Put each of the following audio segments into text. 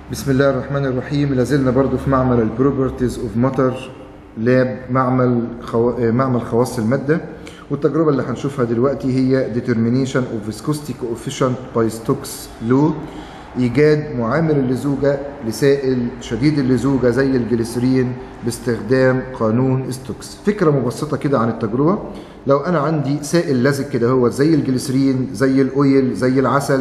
بسم الله الرحمن الرحيم لازلنا برضو في معمل البروبرتيز اوف ماتر لاب معمل خو... معمل خواص الماده والتجربه اللي هنشوفها دلوقتي هي determination of viscosity coefficient by Stokes law ايجاد معامل اللزوجه لسائل شديد اللزوجه زي الجليسرين باستخدام قانون ستوكس فكره مبسطه كده عن التجربه لو انا عندي سائل لزج كده هو زي الجليسرين زي الاويل زي العسل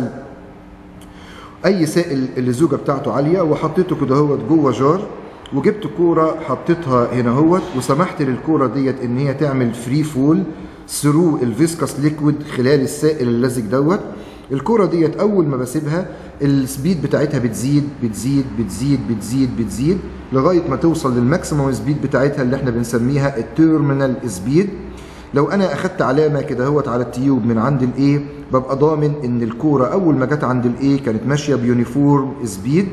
اي سائل اللزوجه بتاعته عاليه وحطيته كده هوت جوه جار وجبت كوره حطيتها هنا هوت وسمحت للكوره ديت ان هي تعمل فري فول ثرو الفيسكس ليكويد خلال السائل اللزج دوت الكوره ديت اول ما بسيبها السبيد بتاعتها بتزيد بتزيد بتزيد بتزيد بتزيد لغايه ما توصل للماكسيمم سبيد بتاعتها اللي احنا بنسميها التيرمينال سبيد لو انا اخدت علامه كده اهوت على التيوب من عند الايه ببقى ضامن ان الكوره اول ما جت عند الايه كانت ماشيه بيونيفورم سبيد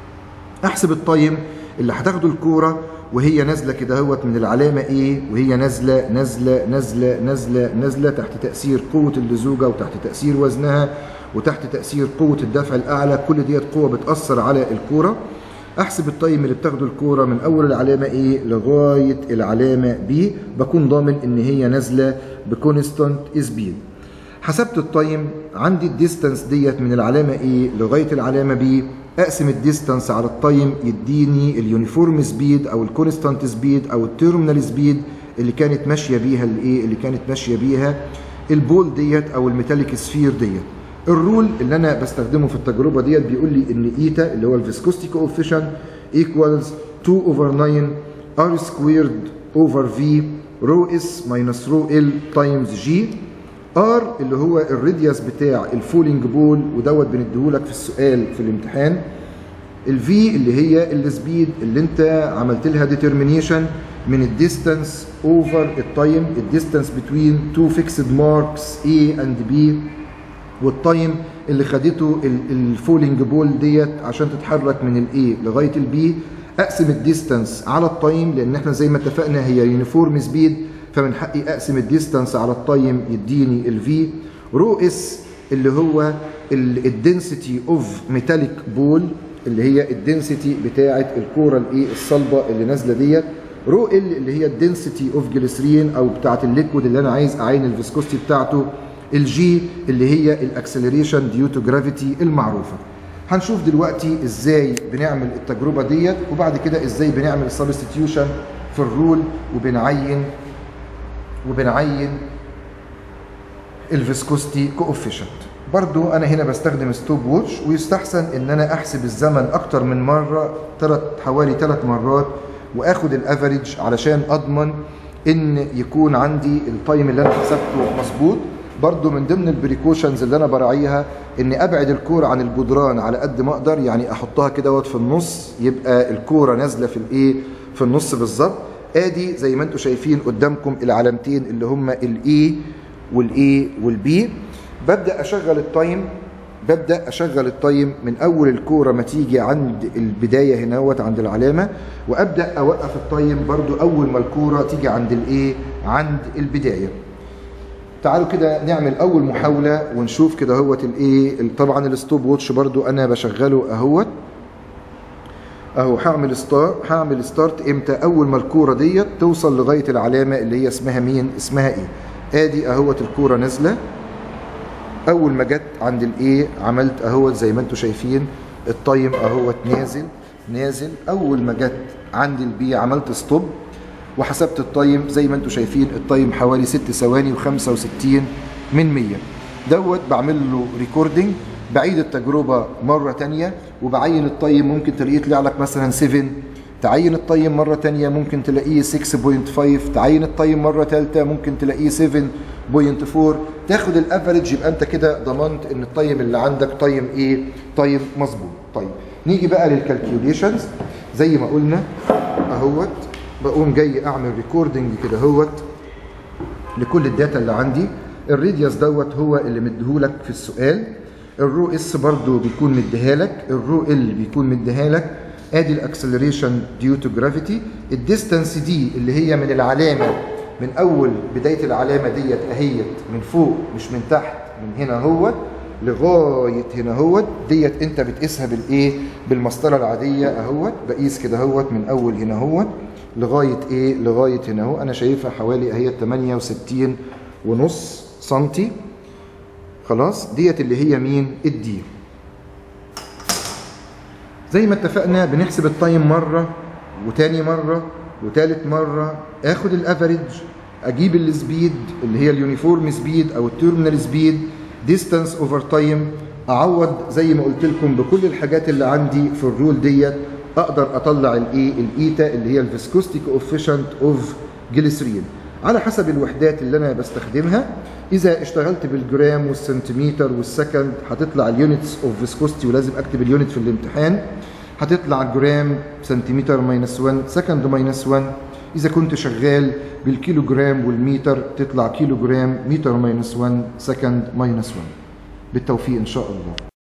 احسب التايم اللي هتاخده الكوره وهي نازله كده اهوت من العلامه ايه وهي نازله نازله نازله نازله نازله تحت تاثير قوه اللزوجه وتحت تاثير وزنها وتحت تاثير قوه الدفع الاعلى كل ديت قوه بتاثر على الكوره احسب التايم اللي بتاخده الكوره من اول العلامه ايه لغايه العلامه بي بكون ضامن ان هي نازله بكونستانت سبيد حسبت التايم عندي الديستانس ديت من العلامه ايه لغايه العلامه بي اقسم الديستانس على التايم يديني اليونيفورم سبيد او الكونستانت سبيد او التيرمينال سبيد اللي كانت ماشيه بيها الايه اللي كانت ماشيه بيها البول ديت او الميتاليك سفير ديت الرول اللي انا بستخدمه في التجربه ديت بيقول لي ان ايتا اللي هو الفيسكوستي كوفيشن ايكوالز 2 اوفر 9 ار سكويرد اوفر في رو اس ماينس رو ال تايمز جي ار اللي هو الراديوس بتاع الفولينج بول ودوت بنديهولك في السؤال في الامتحان الفي اللي هي السبيد اللي انت عملت لها ديترمينيشن من الديستانس اوفر التايم الديستانس بتوين تو فيكسد ماركس A اند B والتايم اللي خدته الفولينج بول ديت عشان تتحرك من الاي لغايه البي اقسم الديستانس على التايم لان احنا زي ما اتفقنا هي يونيفورم سبيد فمن حقي اقسم الديستانس على التايم يديني الفي رو اس اللي هو الدنسيتي اوف ميتاليك بول اللي هي الدنسيتي بتاعه الكوره الايه الصلبه اللي نازله ديت رو ال اللي هي الدنسيتي اوف جليسرين او بتاعه الليكويد اللي انا عايز اعين الفيسكوستي بتاعته الجي اللي هي الاكسلريشن ديو تو جرافيتي المعروفه هنشوف دلوقتي ازاي بنعمل التجربه ديت وبعد كده ازاي بنعمل السبستيتيوشن في الرول وبنعين وبنعين الفيسكوستي كوفيشنت برضو انا هنا بستخدم ستوب ووتش ويستحسن ان انا احسب الزمن اكتر من مره ثلاث حوالي ثلاث مرات واخد الافريج علشان اضمن ان يكون عندي التايم اللي انا حسبته مظبوط برضو من ضمن البريكوشنز اللي انا براعيها اني ابعد الكوره عن الجدران على قد ما اقدر يعني احطها كده في النص يبقى الكوره نازله في الايه في النص بالظبط ادي زي ما انتم شايفين قدامكم العلامتين اللي هما الاي والاي والبي ببدا اشغل التايم ببدا اشغل التايم من اول الكوره ما تيجي عند البدايه هناوت عند العلامه وابدا اوقف التايم برضو اول ما الكوره تيجي عند الايه عند البدايه تعالوا كده نعمل اول محاوله ونشوف كده اهوت الايه طبعا الستوب ووتش برضو انا بشغله اهوت اهو هعمل ستار هعمل ستارت امتى اول ما الكوره ديت توصل لغايه العلامه اللي هي اسمها مين اسمها ايه ادي اهوت الكوره نازله اول ما جت عند الايه عملت اهوت زي ما انتم شايفين التايم اهوت نازل نازل اول ما جت عند البي عملت ستوب وحسبت التايم زي ما انتم شايفين التايم حوالي 6 ثواني و65 من 100 دوت بعمل له ريكوردنج بعيد التجربه مره تانية وبعين التايم ممكن تلاقيه طلع لك مثلا 7 تعين التايم مره تانية ممكن تلاقيه 6.5 تعين التايم مره ثالثه ممكن تلاقيه 7.4 تاخد الافريج يبقى انت كده ضمنت ان التايم اللي عندك تايم ايه تايم مظبوط طيب نيجي بقى للكالكيوليشنز زي ما قلنا اهوت بقوم جاي اعمل ريكوردنج كده اهوت لكل الداتا اللي عندي الراديوس دوت هو اللي مديهولك في السؤال الرو اس برضو بيكون مديها لك الرو ال بيكون مديها لك ادي الاكسلريشن ديو تو جرافيتي الديستانس دي اللي هي من العلامه من اول بدايه العلامه ديت اهيت من فوق مش من تحت من هنا اهوت لغايه هنا اهوت ديت انت بتقيسها بالايه بالمسطره العاديه اهوت بقيس كده اهوت من اول هنا اهوت لغايه ايه لغايه هنا اهو انا شايفها حوالي اهي 68 ونص سنتي خلاص ديت اللي هي مين الدي زي ما اتفقنا بنحسب التايم مره وتاني مره وتالت مره اخد الافريج اجيب السبيد اللي هي اليونيفورم سبيد او التيرمينال سبيد ديستانس اوفر تايم اعوض زي ما قلت لكم بكل الحاجات اللي عندي في الرول ديت اقدر اطلع الايه الايتا اللي هي الفيسكوستي كوفيشنت اوف جليسرين على حسب الوحدات اللي انا بستخدمها اذا اشتغلت بالجرام والسنتيمتر والسكند هتطلع اليونتس اوف فيسكوستي ولازم اكتب اليونت في الامتحان هتطلع جرام سنتيمتر ماينس 1 سكند ماينس 1 اذا كنت شغال بالكيلو جرام والمتر تطلع كيلو جرام متر ماينس 1 سكند ماينس 1 بالتوفيق ان شاء الله